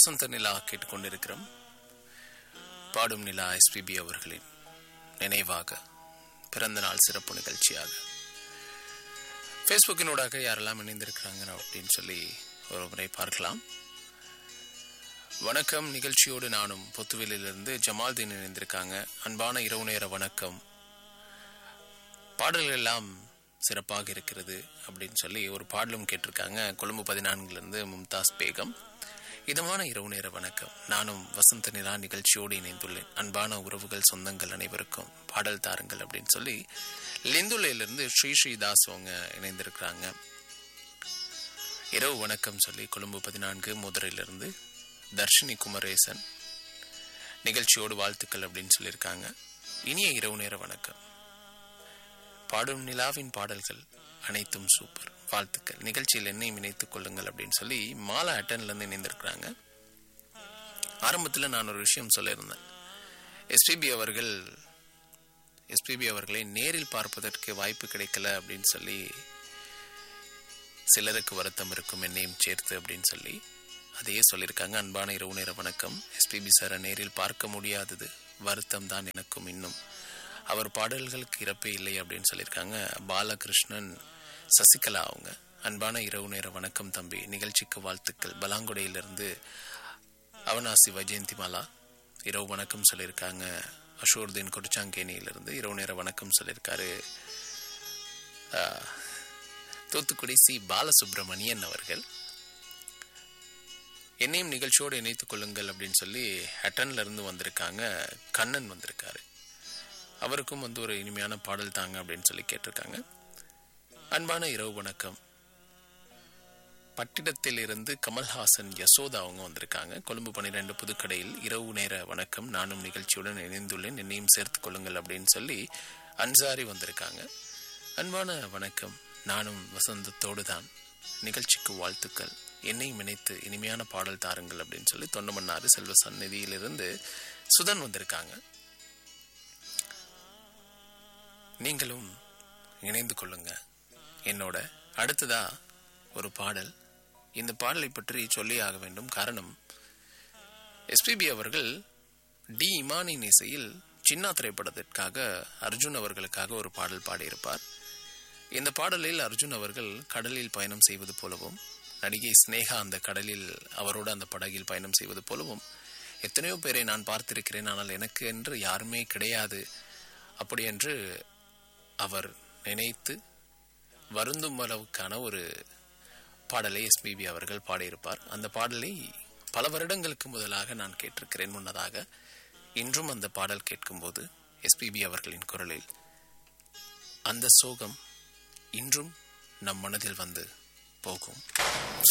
வசந்த நிலா கேட்டுக்கொண்டிருக்கிறோம் பாடும் நிலா எஸ்பிபி அவர்களின் நினைவாக பிறந்த நாள் சிறப்பு நிகழ்ச்சியாக ஃபேஸ்புக்கினூடாக யாரெல்லாம் இணைந்திருக்கிறாங்க அப்படின்னு சொல்லி ஒரு முறை பார்க்கலாம் வணக்கம் நிகழ்ச்சியோடு நானும் பொத்துவேலிலிருந்து ஜமால்தீன் இணைந்திருக்காங்க அன்பான இரவு நேர வணக்கம் பாடல்கள் எல்லாம் சிறப்பாக இருக்கிறது அப்படின்னு சொல்லி ஒரு பாடலும் கேட்டிருக்காங்க கொழும்பு பதினான்குலேருந்து மும்தாஸ் பேகம் இதமான இரவு நேர வணக்கம் நானும் வசந்த நிலா நிகழ்ச்சியோடு இணைந்துள்ளேன் அன்பான உறவுகள் சொந்தங்கள் அனைவருக்கும் பாடல் தாருங்கள் அப்படின்னு சொல்லி லிந்துலையிலிருந்து ஸ்ரீ ஸ்ரீதாஸ் அவங்க இணைந்திருக்கிறாங்க இரவு வணக்கம் சொல்லி கொழும்பு பதினான்கு முதுரையிலிருந்து தர்ஷினி குமரேசன் நிகழ்ச்சியோடு வாழ்த்துக்கள் அப்படின்னு சொல்லியிருக்காங்க இனிய இரவு நேர வணக்கம் பாடும் நிலாவின் பாடல்கள் அனைத்தும் சூப்பர் வாழ்த்துக்கள் நிகழ்ச்சியில் என்னையும் இணைத்துக் கொள்ளுங்கள் அப்படின்னு சொல்லி மாலா அட்டன்லேருந்து இணைந்திருக்கிறாங்க ஆரம்பத்தில் நான் ஒரு விஷயம் சொல்லியிருந்தேன் எஸ்பிபி அவர்கள் எஸ்பிபி அவர்களை நேரில் பார்ப்பதற்கு வாய்ப்பு கிடைக்கல அப்படின்னு சொல்லி சிலருக்கு வருத்தம் இருக்கும் என்னையும் சேர்த்து அப்படின்னு சொல்லி அதையே சொல்லியிருக்காங்க அன்பான இரவு நேர வணக்கம் எஸ்பிபி சாரை நேரில் பார்க்க முடியாதது வருத்தம் தான் எனக்கும் இன்னும் அவர் பாடல்களுக்கு இறப்பே இல்லை அப்படின்னு சொல்லியிருக்காங்க பாலகிருஷ்ணன் சசிகலா அவங்க அன்பான இரவு நேர வணக்கம் தம்பி நிகழ்ச்சிக்கு வாழ்த்துக்கள் பலாங்குடையிலிருந்து அவனாசி வைஜெயந்திமாலா இரவு வணக்கம் சொல்லியிருக்காங்க அஷோர்தீன் கொடிச்சாங்கேனியிலிருந்து இரவு நேர வணக்கம் சொல்லியிருக்காரு தூத்துக்குடி சி பாலசுப்ரமணியன் அவர்கள் என்னையும் நிகழ்ச்சியோடு இணைத்துக் கொள்ளுங்கள் அப்படின்னு சொல்லி ஹட்டன்ல இருந்து வந்திருக்காங்க கண்ணன் வந்திருக்காரு அவருக்கும் வந்து ஒரு இனிமையான பாடல் தாங்க அப்படின்னு சொல்லி கேட்டிருக்காங்க அன்பான இரவு வணக்கம் பட்டிடத்தில் இருந்து கமல்ஹாசன் யசோதா அவங்க வந்திருக்காங்க கொழும்பு பன்னிரெண்டு புதுக்கடையில் இரவு நேர வணக்கம் நானும் நிகழ்ச்சியுடன் இணைந்துள்ளேன் என்னையும் சேர்த்துக் கொள்ளுங்கள் அப்படின்னு சொல்லி அன்சாரி வந்திருக்காங்க அன்பான வணக்கம் நானும் வசந்தத்தோடு தான் நிகழ்ச்சிக்கு வாழ்த்துக்கள் என்னையும் இணைத்து இனிமையான பாடல் தாருங்கள் அப்படின்னு சொல்லி தொண்டமன்னாறு செல்வ சந்நிதியிலிருந்து சுதன் வந்திருக்காங்க நீங்களும் இணைந்து கொள்ளுங்க என்னோட அடுத்ததா ஒரு பாடல் இந்த பாடலை பற்றி சொல்லி ஆக வேண்டும் காரணம் எஸ்பிபி அவர்கள் டி இமானின் இசையில் சின்னா திரைப்படத்திற்காக அர்ஜுன் அவர்களுக்காக ஒரு பாடல் பாடியிருப்பார் இந்த பாடலில் அர்ஜுன் அவர்கள் கடலில் பயணம் செய்வது போலவும் நடிகை ஸ்னேகா அந்த கடலில் அவரோடு அந்த படகில் பயணம் செய்வது போலவும் எத்தனையோ பேரை நான் பார்த்திருக்கிறேன் ஆனால் எனக்கு என்று யாருமே கிடையாது அப்படி என்று அவர் நினைத்து வருந்தும் அளவுக்கான ஒரு பாடலை எஸ்பிபி அவர்கள் பாடியிருப்பார் அந்த பாடலை பல வருடங்களுக்கு முதலாக நான் கேட்டிருக்கிறேன் முன்னதாக இன்றும் அந்த பாடல் கேட்கும்போது எஸ்பிபி அவர்களின் குரலில் அந்த சோகம் இன்றும் நம் மனதில் வந்து போகும்